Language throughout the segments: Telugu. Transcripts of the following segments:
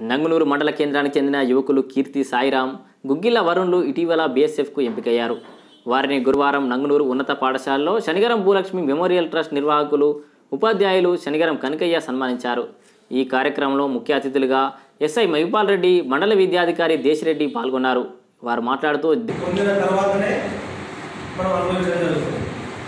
నంగునూరు మండల కేంద్రానికి చెందిన యువకులు కీర్తి సాయిరాం గుగ్గిళ్ళ వరుణ్లు ఇటీవల బీఎస్ఎఫ్కు ఎంపికయ్యారు వారిని గురువారం నంగునూరు ఉన్నత పాఠశాలలో శనిగరం భూలక్ష్మి మెమోరియల్ ట్రస్ట్ నిర్వాహకులు ఉపాధ్యాయులు శనిగరం కనకయ్య సన్మానించారు ఈ కార్యక్రమంలో ముఖ్య అతిథులుగా ఎస్ఐ మహిపాల్ రెడ్డి మండల విద్యాధికారి దేశిరెడ్డి పాల్గొన్నారు వారు మాట్లాడుతూ పొందిన తర్వాతనే మనం అనుభవించడం జరుగుతుంది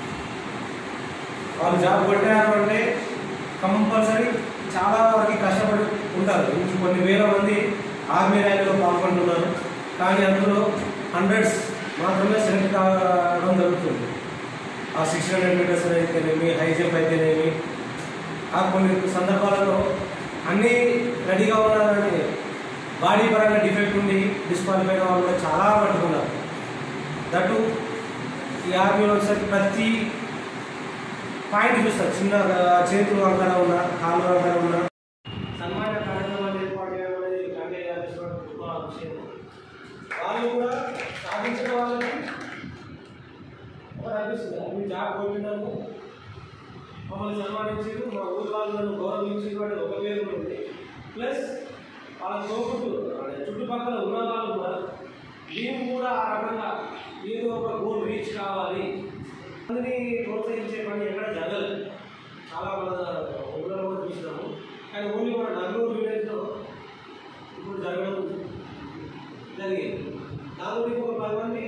వాళ్ళు జాబ్ కొట్టారు అంటే కంపల్సరీ చాలా వరకు కష్టపడి ఉంటారు ఇంక కొన్ని వేల మంది ఆర్మీ ర్యాంకులో పాల్గొంటున్నారు కానీ అందులో హండ్రెడ్స్ మాత్రమే సెలెక్ట్ కావడం జరుగుతుంది ఆ సిక్స్ హండ్రెడ్ మీటర్స్ అయితేనేమి హై జంప్ అయితేనేమి ఆ కొన్ని సందర్భాలలో అన్నీ రెడీగా ఉన్నారని బాడీ పరంగా డిఫెక్ట్ ఉండి డిస్క్వాలిఫై అయిన వాళ్ళు కూడా చాలా పట్టుకున్నారు దట్టు ఈ ఆర్మీలో వచ్చేసరికి ప్రతి పాయింట్ చూస్తారు చిన్న ఆ, చేతులు వంకర ఉన్నా కాళ్ళు వంకర ఉన్నా సన్మాన కార్యక్రమాలు ఏర్పాటు చేయడం అనేది కాంగ్రెస్ గారు చేస్తున్న గొప్ప విషయం వాళ్ళు కూడా సాధించిన వాళ్ళకి ఒకటి అనిపిస్తుంది మీరు జాబ్ కొట్టినాము మమ్మల్ని సన్మానించారు మా ఊరి వాళ్ళు నన్ను గౌరవించారు అనేది ఒక పేరు ఉంది ప్లస్ వాళ్ళ తోపుడు అంటే చుట్టుపక్కల ఉన్న వాళ్ళు కూడా మేము కూడా ఆ రకంగా ఏదో ఒక గోల్ రీచ్ కావాలి అందరినీ ప్రోత్సహించే పని ఎక్కడ జరగదు చాలా మన ఊళ్ళో కూడా చూసినాము కానీ ఓన్లీ మన నలుగురు విలేజ్లో ఇప్పుడు జరగడం జరిగింది దాని గురించి ఒక పది మంది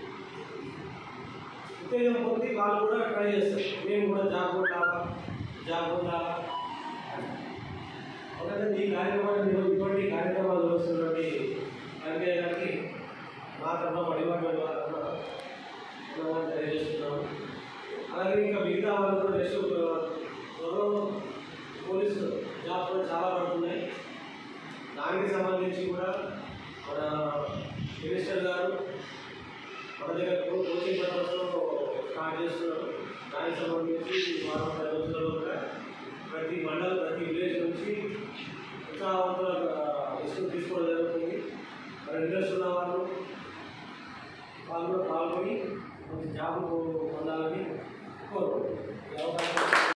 ఉత్తేజం పొంది వాళ్ళు కూడా ట్రై చేస్తారు మేము కూడా జాబ్ కొట్టాలా జాబ్ కొట్టాలా ఒకటే ఈ కార్యక్రమాన్ని నేను ఇటువంటి కార్యక్రమాలు చూస్తున్నటువంటి వెంకయ్య గారికి మా తరఫున పడిపాటు తరఫున తెలియజేస్తున్నాము అలాగే ఇంకా మిగతా వాళ్ళు కూడా నెక్స్ట్ త్వరలో పోలీసు జాబ్ కూడా చాలా పడుతున్నాయి దానికి సంబంధించి కూడా మన మినిస్టర్ గారు మన దగ్గర కో- కోచింగ్ పర్పస్లో స్టార్ట్ చేస్తున్నారు దానికి సంబంధించి వారం పది రోజుల్లో కూడా ప్రతి మండలం ప్రతి విలేజ్ నుంచి ఉత్సాహవంతుల లిస్టు తీసుకోవడం జరుగుతుంది మరి ఇంట్రెస్ట్ ఉన్న వాళ్ళు వాళ్ళు కూడా పాల్గొని మంచి జాబ్ పొందాలని కోరుకుంటున్నాను ఈ అవకాశం